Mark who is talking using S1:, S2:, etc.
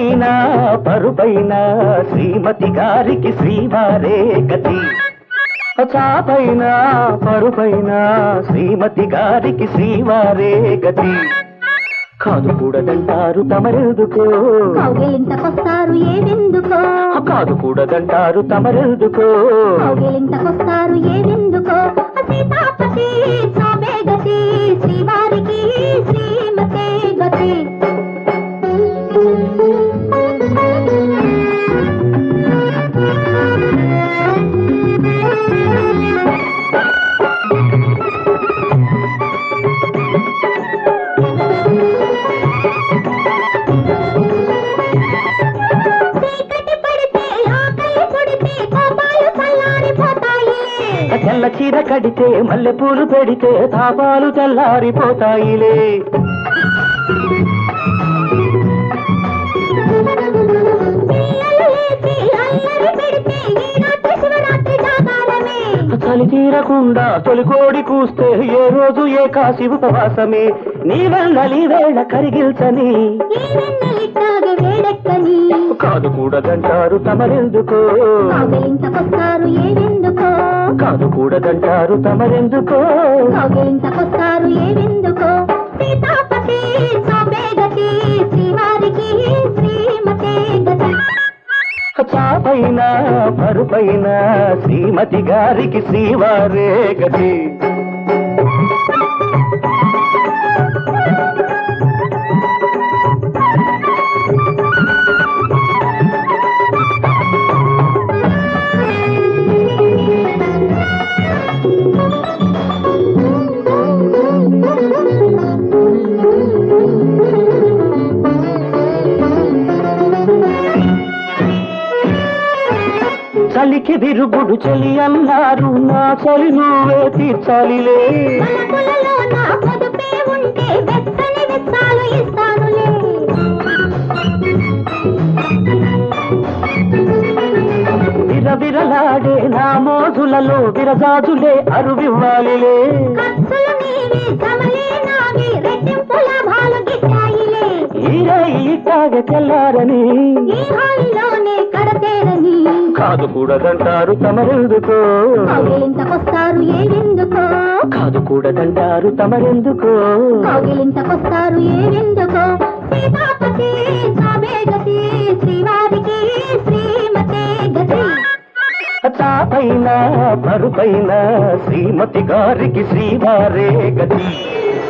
S1: చాపైన పరుపైన శ్రీమతి గారికి శ్రీవారే గతి చాపైన పరుపైన శ్రీమతి గారికి శ్రీవారే గతి కాదు కూడదంటారు తమరెందుకో
S2: కౌగిలింతకొస్తారు ఏవెందుకో
S1: కాదు కూడదంటారు తమరెందుకో
S2: కౌగిలింతకొస్తారు ఏవెందుకో సీతాపతి సోమే గతి శ్రీవారికి శ్రీమతే గతి చీకటి పడితే ఆకలి పుడితే కోపాలు చల్లారిపోతాయి
S1: తెల్ల చీర కడితే మల్లెపూలు పెడితే తాపాలు తెల్లారిపోతాయిలే
S2: పిల్లలు లేచి అల్లరి పెడితే ఈ రాత్రి శివరాత్రి జాగారమే
S1: చలి తీరకుండా తొలికోడి కూస్తే ఏ రోజు ఏ కాసి ఉపవాసమే నీ వెళ్ళలి వేళ కరిగిల్చని
S2: ఈ వెన్నెలిట్టాగే వేడెక్కని
S1: కాదు కూడదంటారు తమరెందుకో
S2: కౌగిలింతకొస్తారు ఏవెందుకో
S1: కాదు కూడదంటారు తమరెందుకో
S2: కౌగిలింతకొస్తారు ఏవెందుకో సీతాపతి సోమే గతి శ్రీవారికి శ్రీమతే గతి
S1: చాపైన పరుపైన శ్రీమతి గారికి శ్రీవారే గతి చలికి విరుగుడు చలి అన్నారు నా చలి నువ్వే తీర్చాలిలే
S2: వలపులలో నా పొదుపే ఉంటే వెచ్చని వెచ్చాలు ఇస్తానులే
S1: విరవిరలాడే నా మోజులలో విరజాజులే అరువివ్వాలిలే
S2: ఖర్చులు నీవి శ్రమలే నావి రెట్టింపు లాభాలు గిట్టాయిలే
S1: ఈరే ఈటాగ తెల్లారని
S2: ఈ హాయిలోనే కడతేరని
S1: కాదు కూడదంటారు తమరెందుకో
S2: కౌగిలింతకొస్తారు ఏవెందుకో
S1: కాదు కూడదంటారు తమరెందుకో
S2: కౌగిలింతకొస్తారు ఏవెందుకో సీతాపతి సోమే గతి శ్రీవారికి శ్రీమతే గతి
S1: చాపైన పరుపైన శ్రీమతి గారికి శ్రీవారే గతి